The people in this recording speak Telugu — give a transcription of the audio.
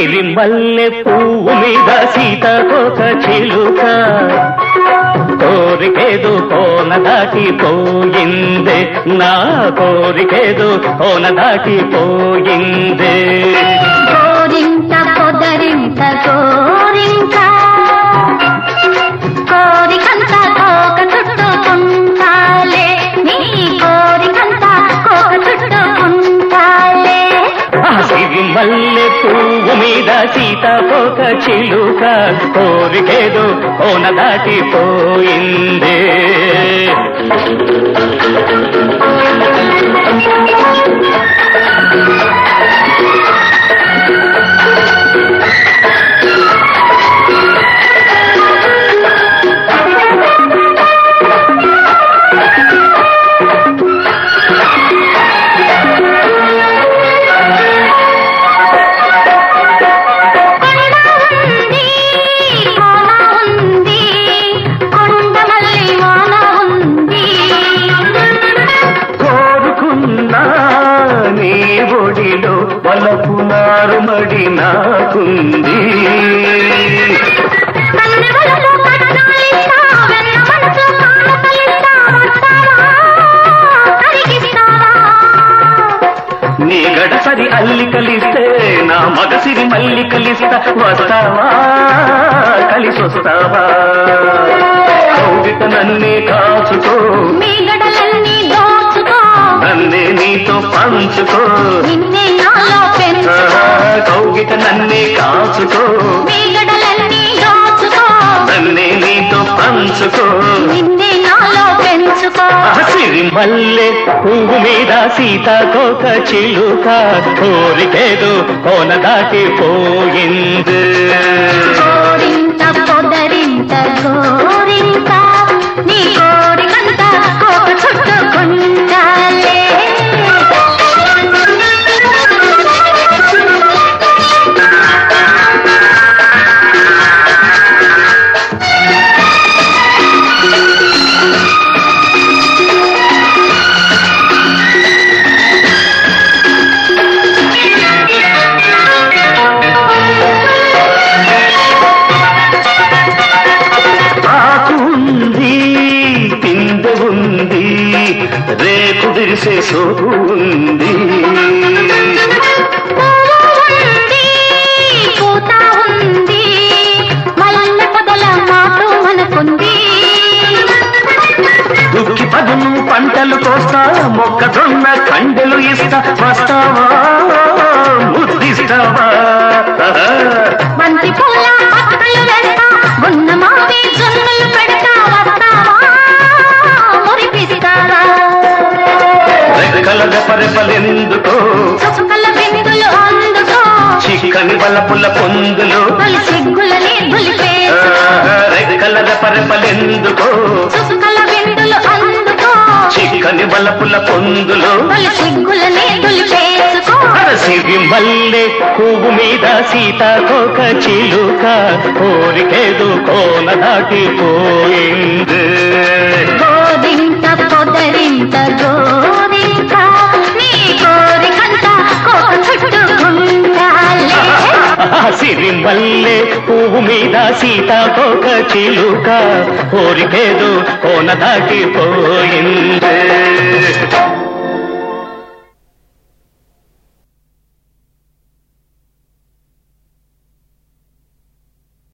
సిరిమల్లె పువ్వు మీద సీతకొక చిలుక కోరికేదో కోన దాటిపోయిందే నా కోరికేదో కోన దాటిపోయిందే కోరింత పొదరింత కోరింత కోరికంత కోక చుట్టుకుంటాలే నీ కోరికంత కోక చుట్టుకుంటాలే ఆ సిరిమల్లె పువ్వు మీద సీతకొక చిలుక కోరికేదో కోన దాటిపోయిందే ఉంది కోన ఉంది కొండమల్లి వాన ఉంది కోరుకున్నా నీ ఒడిలో వలపు నారుమడి నాకుంది కన్నెవలలో కట్నాలిస్తా, వెన్న మనసు కానుకలిస్తా, వస్తావా? కరిగిస్తావా? నీ గడసరి అల్లికలిస్తే నా మగసిరి మల్లికలిస్తా వస్తావా కలిసొస్తావా కౌగిట నన్నే కాచుకో మీ గడలన్నీ దోచుకో, నన్నే నీతో పంచుకో నిన్నే నాలో ఆ, పెంచుకో. కౌగిట నన్నే కాచుకో మీ గడలన్నీ దోచుకో, నన్నే నీతో పంచుకో నిన్నే నాలో పెంచుకో. సిరి మల్లె పువ్వు మీద సీతాకోక చిలుక కోరికేదో కోన దాటిపోయింది కోరింత పొదరింత గోరింత, నీ కోరికంత కోక చుట్టుకుంటాలే. ఆకు ఉంది పిందె ఉంది రేపు విరిసే సోపు ఉంది ఉంది, పూత ఉంది, మల్లె పొదల మాటు మనకుంది. దుక్కి పదును పంటలు కోస్తా మొక్కజొన్న కండెలు ఇస్తా వస్తావా ముద్దిస్తావా బంతి పూల పక్కలు వేస్తా, గున్న మావి జొన్నలు పెడతా, వస్తావా? మురిపిస్తావా? రెక్కల రెపరెపలెందుకో సుసుకల బిందులు అందుకో, చిక్కని వలపుల పొందులు తొలి సిగ్గులని దులిపే. రెక్కల రెపరెపలెందుకో సుసుకల బిందులు అందుకో, చిక్కని వలపుల పొందులు తొలి సిగ్గులని దులిపేసుకో. అరసిరి మల్లె పువ్వు మీద సీతాకోక చిలుక కోరికేదు కోన దాటిపోయింది గోరింట పొదరింట గోరింట, నీ కోరికంత కోక చుట్టుకుంటాలే. సిరి మల్లె పువ్వు మీద సీతాకోక చిలుక కోరికేదు కోన దాటిపోయింది